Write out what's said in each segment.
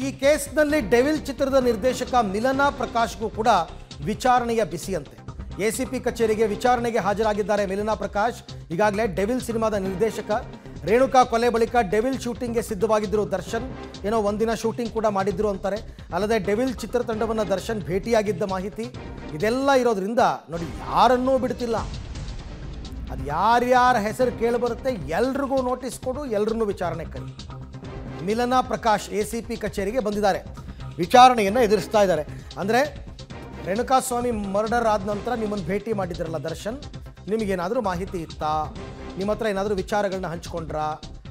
ಈ ಕೇಸ್ನಲ್ಲಿ ಡೆವಿಲ್ ಚಿತ್ರದ ನಿರ್ದೇಶಕ ಮಿಲನಾ ಪ್ರಕಾಶ್ಗೂ ಕೂಡ ವಿಚಾರಣೆಯ ಬಿಸಿಯಂತೆ ಎಸಿಪಿ ಕಚೇರಿಗೆ ವಿಚಾರಣೆಗೆ ಹಾಜರಾಗಿದ್ದಾರೆ ಮಿಲನಾ ಪ್ರಕಾಶ್ ಈಗಾಗಲೇ ಡೆವಿಲ್ ಸಿನಿಮಾದ ನಿರ್ದೇಶಕ ರೇಣುಕಾ ಕೊಲೆ ಬಳಿಕ ಡೆವಿಲ್ ಶೂಟಿಂಗ್ಗೆ ಸಿದ್ಧವಾಗಿದ್ದರು ದರ್ಶನ್ ಏನೋ ಒಂದಿನ ಶೂಟಿಂಗ್ ಕೂಡ ಮಾಡಿದ್ರು ಅಂತಾರೆ ಅಲ್ಲದೆ ಡೆವಿಲ್ ಚಿತ್ರತಂಡವನ್ನು ದರ್ಶನ್ ಭೇಟಿಯಾಗಿದ್ದ ಮಾಹಿತಿ ಇದೆಲ್ಲ ಇರೋದ್ರಿಂದ ನೋಡಿ ಯಾರನ್ನೂ ಬಿಡ್ತಿಲ್ಲ ಅದು ಯಾರ್ಯಾರ ಹೆಸರು ಕೇಳಿಬರುತ್ತೆ ಎಲ್ರಿಗೂ ನೋಟಿಸ್ ಕೊಡು ಎಲ್ರನ್ನೂ ವಿಚಾರಣೆ ಕರಿ Milana Prakash A C P ಕಚೇರಿಗೆ ಬಂದಿದ್ದಾರೆ ವಿಚಾರಣೆಯನ್ನು ಎದುರಿಸ್ತಾ ಇದ್ದಾರೆ ಅಂದರೆ ರೇಣುಕಾಸ್ವಾಮಿ ಮರ್ಡರ್ ಆದ ನಂತರ ನಿಮ್ಮನ್ನು ಭೇಟಿ ಮಾಡಿದ್ರಲ್ಲ ದರ್ಶನ್ ನಿಮಗೇನಾದರೂ ಮಾಹಿತಿ ಇತ್ತಾ ನಿಮ್ಮ ಹತ್ರ ಏನಾದರೂ ವಿಚಾರಗಳನ್ನ ಹಂಚ್ಕೊಂಡ್ರಾ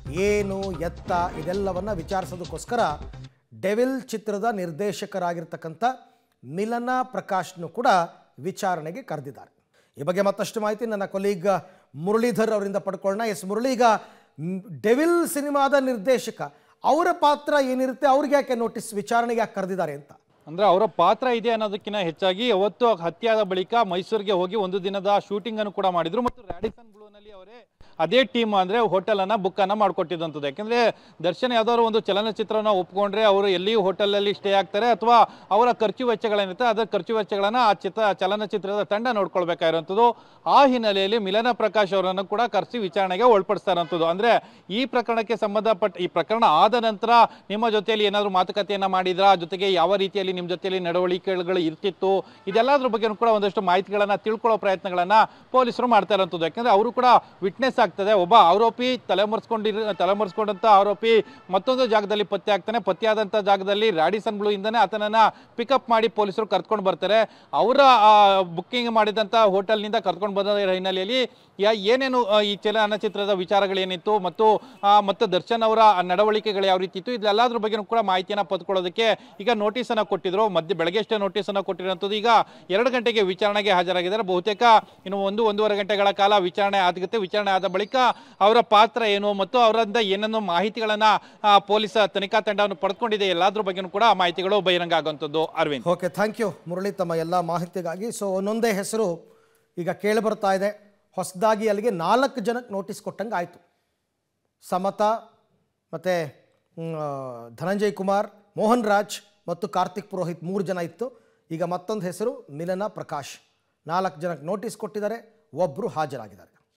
ಏನು ಎತ್ತ ಇದೆಲ್ಲವನ್ನು ವಿಚಾರಿಸೋದಕ್ಕೋಸ್ಕರ ಡೆವಿಲ್ ಚಿತ್ರದ ನಿರ್ದೇಶಕರಾಗಿರ್ತಕ್ಕಂಥ ಮಿಲನಾ ಪ್ರಕಾಶ್ನು ಕೂಡ ವಿಚಾರಣೆಗೆ ಕರೆದಿದ್ದಾರೆ ಈ ಬಗ್ಗೆ ಮತ್ತಷ್ಟು ಮಾಹಿತಿ ನನ್ನ ಕೊಲೀಗ್ ಮುರಳೀಧರ್ ಅವರಿಂದ ಪಡ್ಕೊಳ್ಳೋಣ ಎಸ್ ಮುರಳಿ ಈಗ ಮ್, ಡೆವಿಲ್ ಸಿನಿಮಾದ ನಿರ್ದೇಶಕ ಅವರ ಪಾತ್ರ ಏನಿರುತ್ತೆ ಅವ್ರಿಗೆ ಯಾಕೆ ನೋಟಿಸ್ ವಿಚಾರಣೆಗೆ ಯಾಕೆ ಕರೆದಿದ್ದಾರೆ ಅಂತ ಅಂದ್ರೆ ಅವರ ಪಾತ್ರ ಇದೆ ಅನ್ನೋದಕ್ಕಿಂತ ಹೆಚ್ಚಾಗಿ ಅವತ್ತು ಹತ್ಯೆಯಾದ ಬಳಿಕ ಮೈಸೂರಿಗೆ ಹೋಗಿ ಒಂದು ದಿನದ ಶೂಟಿಂಗ್ ಅನ್ನು ಕೂಡ ಮಾಡಿದ್ರು ಮತ್ತು ರ್ಯಾಡಿಸನ್ ಬ್ಲೂನಲ್ಲಿ ಅವರೇ ಅದೇ ಟೀಮ್ ಅಂದ್ರೆ ಹೋಟೆಲ್ ಅನ್ನ ಬುಕ್ ಅನ್ನ ಮಾಡ್ಕೊಟ್ಟಿದ್ದಂಥದ್ದು ಯಾಕಂದ್ರೆ ದರ್ಶನ್ ಯಾವ್ದಾದ್ರು ಒಂದು ಚಲನಚಿತ್ರನ ಒಪ್ಕೊಂಡ್ರೆ ಅವರು ಎಲ್ಲಿಯೂ ಹೋಟೆಲ್ ಅಲ್ಲಿ ಸ್ಟೇ ಆಗ್ತಾರೆ ಅಥವಾ ಅವರ ಖರ್ಚು ವೆಚ್ಚಗಳೇನಿರುತ್ತೆ ಅದರ ಖರ್ಚು ವೆಚ್ಚಗಳನ್ನ ಆ ಚಿತ್ರ ಚಲನಚಿತ್ರದ ತಂಡ ನೋಡ್ಕೊಳ್ಬೇಕಾಗಿರುವಂಥದ್ದು ಆ ಹಿನ್ನೆಲೆಯಲ್ಲಿ ಮಿಲನ ಪ್ರಕಾಶ್ ಅವರನ್ನು ಕೂಡ ಕರೆಸಿ ವಿಚಾರಣೆಗೆ ಒಳಪಡಿಸ್ತಾ ಇರೋಂಥದ್ದು ಅಂದ್ರೆ ಈ ಪ್ರಕರಣಕ್ಕೆ ಸಂಬಂಧಪಟ್ಟ ಈ ಪ್ರಕರಣ ಆದ ನಂತರ ನಿಮ್ಮ ಜೊತೆಯಲ್ಲಿ ಏನಾದರೂ ಮಾತುಕತೆಯನ್ನ ಮಾಡಿದ್ರಾ ಜೊತೆಗೆ ಯಾವ ರೀತಿಯಲ್ಲಿ ನಿಮ್ಮ ಜೊತೆಯಲ್ಲಿ ನಡವಳಿಕೆಗಳು ಇರ್ತಿತ್ತು ಇದೆಲ್ಲದ್ರ ಬಗ್ಗೆ ಕೂಡ ಒಂದಷ್ಟು ಮಾಹಿತಿಗಳನ್ನ ತಿಳ್ಕೊಳ್ಳೋ ಪ್ರಯತ್ನಗಳನ್ನ ಪೊಲೀಸರು ಮಾಡ್ತಾ ಇರೋಂಥದ್ದು ಯಾಕಂದ್ರೆ ಅವರು ಕೂಡ ವಿಟ್ನೆಸ್ ಆಗ್ತದೆ ಒಬ್ಬ ಆರೋಪಿ ತಲೆಮರೆಸ್ಕೊಂಡಿರ ತಲೆಮರೆಸ್ಕೊಂಡಂತ ಆರೋಪಿ ಮತ್ತೊಂದು ಜಾಗದಲ್ಲಿ ಪತ್ತೆ ಆಗ್ತಾನೆ ಪತ್ತೆಯಾದಂಥ ಜಾಗದಲ್ಲಿ ರ್ಯಾಡಿಸನ್ ಬ್ಲೂ ಇಂದನೇ ಆತನನ್ನ ಪಿಕಪ್ ಮಾಡಿ ಪೊಲೀಸರು ಕರ್ಕೊಂಡು ಬರ್ತಾರೆ ಅವರ ಬುಕ್ಕಿಂಗ್ ಮಾಡಿದಂಥ ಹೋಟೆಲ್ನಿಂದ ಕರ್ಕೊಂಡು ಬಂದ ಹಿನ್ನೆಲೆಯಲ್ಲಿ ಯಾ ಏನೇನು ಆ, ಈ ಚಲನಚಿತ್ರದ ವಿಚಾರಗಳೇನಿತ್ತು ಮತ್ತು ಆ, ಮತ್ತು ದರ್ಶನ್ ಅವರ ನಡವಳಿಕೆಗಳು ಯಾವ ರೀತಿ ಇತ್ತು ಇದೆಲ್ಲದ್ರ ಬಗ್ಗೆ ಕೂಡ ಮಾಹಿತಿಯನ್ನು ಪಡ್ಕೊಳ್ಳೋದಕ್ಕೆ ಈಗ ನೋಟಿಸನ್ನು ಕೊಟ್ಟಿದ್ರು ಮಧ್ಯ ಬೆಳಗ್ಗೆ ಅಷ್ಟೇ ನೋಟಿಸನ್ನು ಕೊಟ್ಟಿರೋಂಥದ್ದು ಈಗ ಎರಡು ಗಂಟೆಗೆ ವಿಚಾರಣೆಗೆ ಹಾಜರಾಗಿದ್ದಾರೆ ಬಹುತೇಕ ಇನ್ನು ಒಂದು ಒಂದೂವರೆ ಗಂಟೆಗಳ ಕಾಲ ವಿಚಾರಣೆ ಆಗುತ್ತೆ ವಿಚಾರಣೆ ಆದ ಬಳಿಕ ಅವರ ಪಾತ್ರ ಏನು ಮತ್ತು ಅವರಿಂದ ಏನೇನು ಮಾಹಿತಿಗಳನ್ನ ಆ, ಪೊಲೀಸ್ ತನಿಖಾ ತಂಡವನ್ನು ಪಡ್ಕೊಂಡಿದೆ ಎಲ್ಲಾದ್ರ ಬಗ್ಗೆನೂ ಕೂಡ ಮಾಹಿತಿಗಳು ಬಹಿರಂಗ ಆಗುವಂಥದ್ದು Aravind okay thank you Murali ತಮ್ಮ ಎಲ್ಲ ಮಾಹಿತಿಗಾಗಿ ಸೊ ಒಂದೊಂದೇ ಹೆಸರು ಈಗ ಕೇಳಿ ಬರ್ತಾ ಇದೆ ಹೊಸದಾಗಿ ಅಲ್ಲಿಗೆ ನಾಲ್ಕು ಜನಕ್ಕೆ ನೋಟಿಸ್ ಕೊಟ್ಟಂಗೆ ಆಯಿತು ಸಮತಾ ಮತ್ತು ಧನಂಜಯ್ ಕುಮಾರ್ ಮೋಹನ್ ರಾಜ್ ಮತ್ತು ಕಾರ್ತಿಕ್ ಪುರೋಹಿತ್ ಮೂರು ಜನ ಇತ್ತು ಈಗ ಮತ್ತೊಂದು ಹೆಸರು ಮಿಲನ ಪ್ರಕಾಶ್ ನಾಲ್ಕು ಜನಕ್ಕೆ ನೋಟಿಸ್ ಕೊಟ್ಟಿದ್ದಾರೆ ಒಬ್ಬರು ಹಾಜರಾಗಿದ್ದಾರೆ